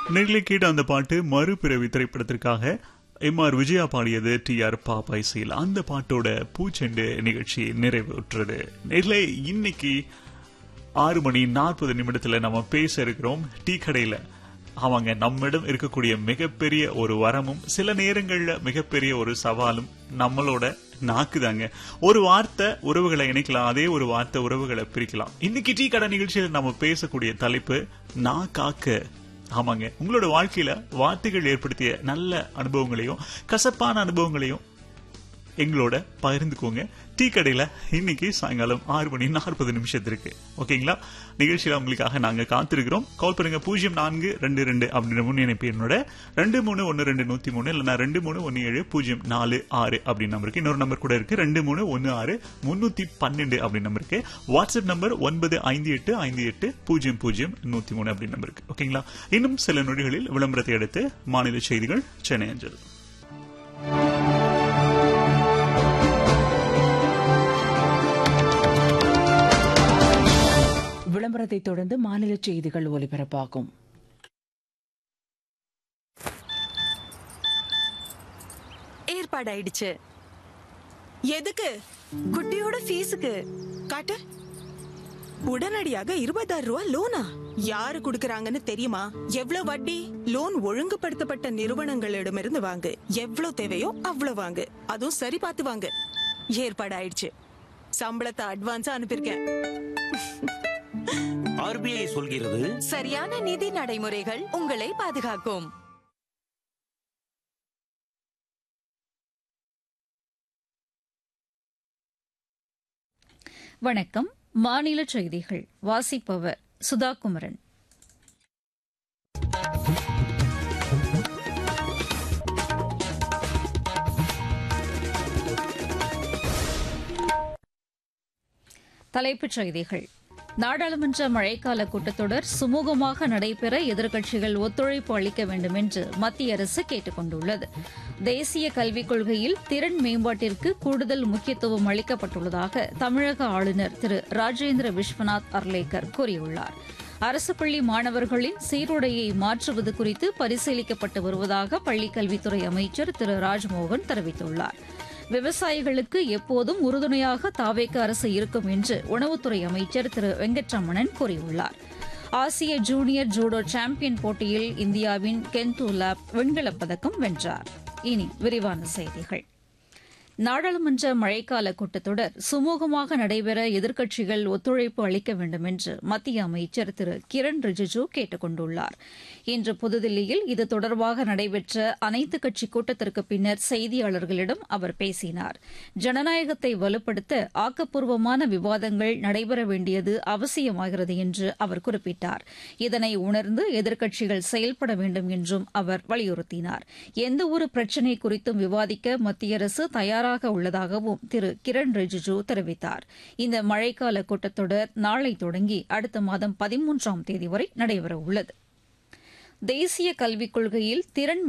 நெகிழி கேட்ட அந்த பாட்டு மறுபிறவி திரைப்படத்திற்காக எம் ஆர் விஜயா பாடியது டி ஆர் பாப்பா இசையில் அந்த பாட்டோட பூச்செண்டு நிகழ்ச்சி நிறைவுற்றது நெகிழை இன்னைக்கு ஆறு மணி நாற்பது நிமிடத்துல நம்ம பேச இருக்கிறோம் டீ கடையில அவங்க நம்மிடம் இருக்கக்கூடிய மிகப்பெரிய ஒரு வரமும் சில நேரங்கள்ல மிகப்பெரிய ஒரு சவாலும் நம்மளோட நாக்குதாங்க ஒரு வார்த்தை உறவுகளை இணைக்கலாம் அதே ஒரு வார்த்தை உறவுகளை பிரிக்கலாம் இன்னைக்கு டீ கடை நிகழ்ச்சியில் நம்ம பேசக்கூடிய தலைப்பு நான் காக்க ஆமாங்க உங்களோட வாழ்க்கையில வார்த்தைகள் ஏற்படுத்திய நல்ல அனுபவங்களையும் கசப்பான அனுபவங்களையும் எங்களோட பகிர்ந்துக்கோங்க டீ கடையில இன்னைக்கு சாயங்காலம் ஆறு மணி நாற்பது நிமிஷத்திற்கு ஓகேங்களா நிகழ்ச்சியில உங்களுக்காக நாங்க காத்திருக்கிறோம் கால் பண்ணுங்க பூஜ்ஜியம் நான்கு ரெண்டு ரெண்டு அப்படின்ற முன்னிணைப்பு என்னோட ரெண்டு மூணு ஒன்னு ரெண்டு நூத்தி மூணு இல்லைன்னா ரெண்டு மூணு ஒன்னு ஏழு பூஜ்ஜியம் நாலு ஆறு அப்படின்னு நம்பருக்கு இன்னொரு நம்பர் கூட இருக்கு ரெண்டு மூணு ஒன்னு ஆறு முன்னூத்தி பன்னெண்டு அப்படின்னு நம்பர் இருக்கு வாட்ஸ்அப் நம்பர் ஒன்பது ஐந்து எட்டு ஐந்து எட்டு பூஜ்ஜியம் பூஜ்ஜியம் நூத்தி மூணு அப்படின்னு நம்பர் இருக்கு ஓகேங்களா இன்னும் சில நொடிகளில் விளம்பரத்தை அடுத்து மாநில செய்திகள் சென்னை அஞ்சல் விளம்பரத்தை தொடர்ந்து மாநில செய்திகள் ஒலிபரப்பாகும் ஏற்பாடாயிடுச்சு எதுக்கு குட்டியோட ஃபீஸுக்கு காட்டு உடனடியாக இருபதாயிரம் ரூபாய் லோனா யாரு குடுக்கறாங்கன்னு தெரியுமா எவ்வளவு வட்டி லோன் ஒழுங்குபடுத்தப்பட்ட நிறுவனங்களிடமிருந்து வாங்கு எவ்வளவு தேவையோ அவ்வளவு வாங்கு அதுவும் சரி பார்த்து வாங்கு ஏற்பாடாயிடுச்சு சம்பளத்தை அட்வான்ஸா அனுப்பியிருக்கேன் ஆர்பிஐ சொல்கிறது சரியான நிதி நடைமுறைகள் உங்களை பாதுகாக்கும் வணக்கம் மாநில செய்திகள் வாசிப்பவர் சுதா குமரன் தலைப்புச் செய்திகள் நாடாளுமன்ற மழைக்கால கூட்டத்தொடர் சுமூகமாக நடைபெற எதிர்க்கட்சிகள் ஒத்துழைப்பு அளிக்க வேண்டும் என்று மத்திய அரசு கேட்டுக் கொண்டுள்ளது தேசிய கல்விக் கொள்கையில் திறன் மேம்பாட்டிற்கு கூடுதல் முக்கியத்துவம் அளிக்கப்பட்டுள்ளதாக தமிழக ஆளுநர் திரு ராஜேந்திர விஸ்வநாத் அர்லேக்கர் கூறியுள்ளார் அரசு பள்ளி மாணவர்களின் சீருடையை மாற்றுவது குறித்து பரிசீலிக்கப்பட்டு வருவதாக பள்ளிக்கல்வித்துறை அமைச்சர் திரு ராஜ்மோகன் தெரிவித்துள்ளார் விவசாயிகளுக்கு எப்போதும் உறுதுணையாக தாவேக்க அரசு இருக்கும் என்று உணவுத்துறை அமைச்சர் திரு வெங்கட்ரமணன் கூறியுள்ளார் ஆசிய ஜூனியர் ஜூடோ சாம்பியன் போட்டியில் இந்தியாவின் கென்து லாப் வெண்கலப் பதக்கம் வென்றார் இனி விரிவான செய்திகள் நாடாளுமன்ற மழைக்கால கூட்டத்தொடர் சுமூகமாக நடைபெற எதிர்க்கட்சிகள் ஒத்துழைப்பு அளிக்க வேண்டும் என்று மத்திய அமைச்சர் திரு கிரண் ரிஜிஜு கேட்டுக் கொண்டுள்ளார் இன்று புதுதில்லியில் இது தொடர்பாக நடைபெற்ற அனைத்துக் கட்சி கூட்டத்திற்கு பின்னர் செய்தியாளர்களிடம் அவர் பேசினார் ஜனநாயகத்தை வலுப்படுத்த ஆக்கப்பூர்வமான விவாதங்கள் நடைபெற வேண்டியது அவசியமாகிறது என்று அவர் குறிப்பிட்டார் இதனை உணர்ந்து எதிர்க்கட்சிகள் செயல்பட வேண்டும் என்றும் அவர் வலியுறுத்தினார் எந்தவொரு பிரச்சினை குறித்தும் விவாதிக்க மத்திய அரசு தயாராக உள்ளதாகவும் திரு கிரண் ரிஜிஜு தெரிவித்தார் இந்த மழைக்கால கூட்டத்தொடர் நாளை தொடங்கி அடுத்த மாதம் பதிமூன்றாம் தேதி வரை நடைபெறவுள்ளது தேசிய கல்விக் கொள்கையில் திறன்